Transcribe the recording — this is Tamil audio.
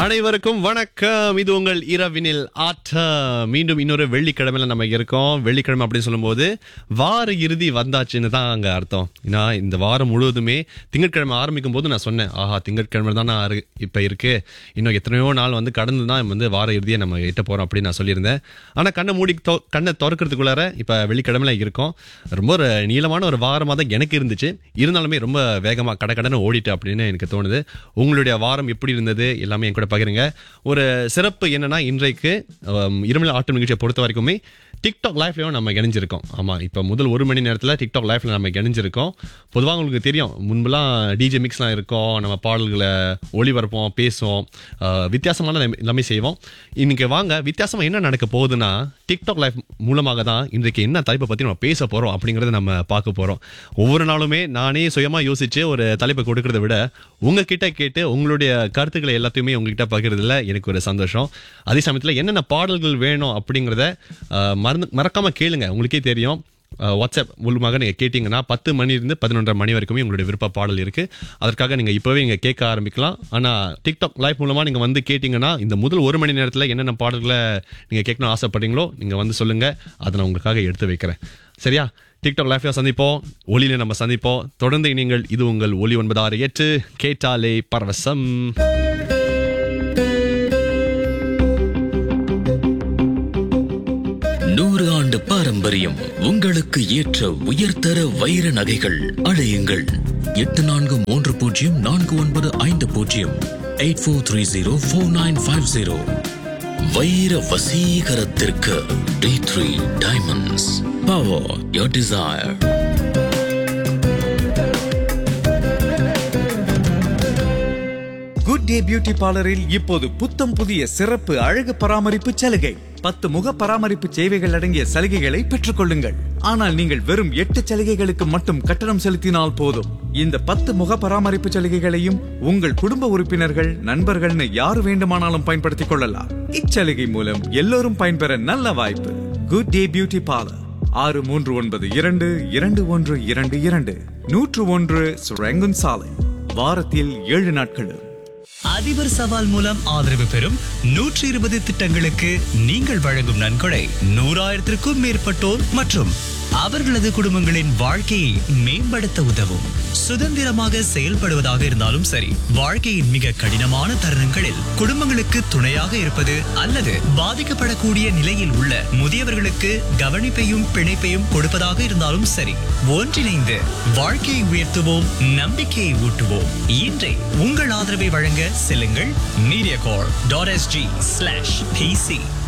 அனைவருக்கும் வணக்கம் இது உங்கள் இரவினில் ஆட்ட மீண்டும் இன்னொரு வெள்ளிக்கிழமையில நம்ம இருக்கோம் வெள்ளிக்கிழமை அப்படின்னு சொல்லும்போது வார இறுதி வந்தாச்சுன்னு தான் அங்க அர்த்தம் ஏன்னா இந்த வாரம் முழுவதுமே திங்கட்கிழமை ஆரம்பிக்கும் போது நான் சொன்னேன் ஆஹா திங்கட்கிழமை தான் நான் இப்ப இருக்கு இன்னும் எத்தனையோ நாள் வந்து கடந்து தான் வந்து வார இறுதியை நம்ம எட்ட போறோம் அப்படின்னு நான் சொல்லியிருந்தேன் ஆனா கண்ணை மூடி தொ- கண்ணை திறக்கிறதுக்குள்ளார இப்ப வெள்ளிக்கிழமையில இருக்கோம் ரொம்ப ஒரு நீளமான ஒரு வாரமா தான் எனக்கு இருந்துச்சு இருந்தாலுமே ரொம்ப வேகமா கடை கடனை ஓடிட்டு அப்படின்னு எனக்கு தோணுது உங்களுடைய வாரம் எப்படி இருந்தது எல்லாமே என் கூட பகிருங்க ஒரு சிறப்பு என்னன்னா இன்றைக்கு ஹம், இருமல் ஆட்டம் நிகழ்ச்சியை பொறுத்த வரைக்குமே டிக்டாக் லைஃப்லயும் நம்ம இணைஞ்சிருக்கோம் ஆமா இப்ப முதல் ஒரு மணி நேரத்துல டிக்டாக் லைஃப்ல நம்ம இணைஞ்சிருக்கோம் பொதுவாக உங்களுக்கு தெரியும் முன்பெல்லாம் டிஜே மிக்ஸ்லாம் இருக்கும் நம்ம பாடல்களை ஒளிபரப்போம் பேசுவோம் அஹ், வித்தியாசமான நம்ம எல்லாமே செய்வோம் இன்னைக்கு வாங்க வித்தியாசமா என்ன நடக்க போகுதுன்னா டிக்டாக் லைஃப் மூலமாக தான் இன்றைக்கு என்ன தலைப்பை பத்தி நம்ம பேச போறோம் அப்படிங்கறத நம்ம பார்க்க போறோம் ஒவ்வொரு நாளுமே நானே சுயமா யோசிச்சு ஒரு தலைப்பை கொடுக்கறத விட உங்ககிட்ட கேட்டு உங்களுடைய கருத்துக்களை எல்லாத்தையுமே உங்ககிட்ட பகிர்றதுல எனக்கு ஒரு சந்தோஷம் அதே சமயத்துல என்னென்ன பாடல்கள் வேணும் அப்படிங்கறத அஹ், மறந்து மறக்காம கேளுங்க உங்களுக்கே தெரியும் அஹ், வாட்ஸ்அப் மூலமாக நீங்க கேட்டீங்கன்னா பத்து மணிலிருந்து பதினொன்றரை மணி வரைக்குமே உங்களுடைய விருப்ப பாடல் இருக்கு அதற்காக நீங்க இப்பவே இங்க கேட்க ஆரம்பிக்கலாம் ஆனா டிக்டாக் லைவ் மூலமா நீங்க வந்து கேட்டீங்கன்னா இந்த முதல் ஒரு மணி நேரத்துல என்னென்ன பாடல்களை நீங்க கேட்கணும் ஆசைப்படுறீங்களோ நீங்க வந்து சொல்லுங்க அதை நான் உங்களுக்காக எடுத்து வைக்கிறேன் சரியா டிக்டாக் லைஃப்ல சந்திப்போம் ஒளியில நம்ம சந்திப்போம் தொடர்ந்து நீங்கள் இது உங்கள் ஒலி ஒன்பது ஆறு எட்டு கேட்டாலே பரவசம் நூறு ஆண்டு பாரம்பரியம் உங்களுக்கு ஏற்ற உயர்தர வைர நகைகள் அழையுங்கள் எட்டு நான்கு மூன்று பூஜ்ஜியம் நான்கு ஒன்பது ஐந்து பூஜ்ஜியம் eight four three zero four nine five zero வைர வசீகரத்திற்கு T three diamonds power your desire good day beauty பார்லரில் இப்போது புத்தம் புதிய சிறப்பு அழகு பராமரிப்பு சலுகை பத்து முக பராமரிப்பு சேவைகள் அடங்கிய சலுகைகளை பெற்றுக் கொள்ளுங்கள் ஆனால் நீங்கள் வெறும் எட்டு சலுகைகளுக்கு மட்டும் கட்டணம் செலுத்தினால் போதும் இந்த பத்து முக பராமரிப்பு சலுகைகளையும் உங்கள் குடும்ப உறுப்பினர்கள் நண்பர்கள்னு யார் வேண்டுமானாலும் பயன்படுத்திக் கொள்ளலாம் இச்சலுகை மூலம் எல்லோரும் பயன்பெற நல்ல வாய்ப்பு குட் டே பியூட்டி பார்லர் ஆறு மூன்று ஒன்பது இரண்டு இரண்டு ஒன்று இரண்டு இரண்டு நூற்று ஒன்று சுரங்குன் சாலை வாரத்தில் ஏழு நாட்களும் அதிபர் சவால் மூலம் ஆதரவு பெறும் நூற்றி இருபது திட்டங்களுக்கு நீங்கள் வழங்கும் நன்கொடை நூறாயிரத்திற்கும் மேற்பட்டோர் மற்றும் அவர்களது குடும்பங்களின் வாழ்க்கையை மேம்படுத்த உதவும் சுதந்திரமாக செயல்படுவதாக இருந்தாலும் சரி வாழ்க்கையின் மிக கடினமான தருணங்களில் குடும்பங்களுக்கு துணையாக இருப்பது அல்லது பாதிக்கப்படக்கூடிய நிலையில் உள்ள முதியவர்களுக்கு கவனிப்பையும் பிணைப்பையும் கொடுப்பதாக இருந்தாலும் சரி ஒன்றிணைந்து வாழ்க்கையை உயர்த்துவோம் நம்பிக்கையை ஊட்டுவோம் இன்றை உங்கள் ஆதரவை வழங்க செல்லுங்கள் Mediacorp dot SG slash PC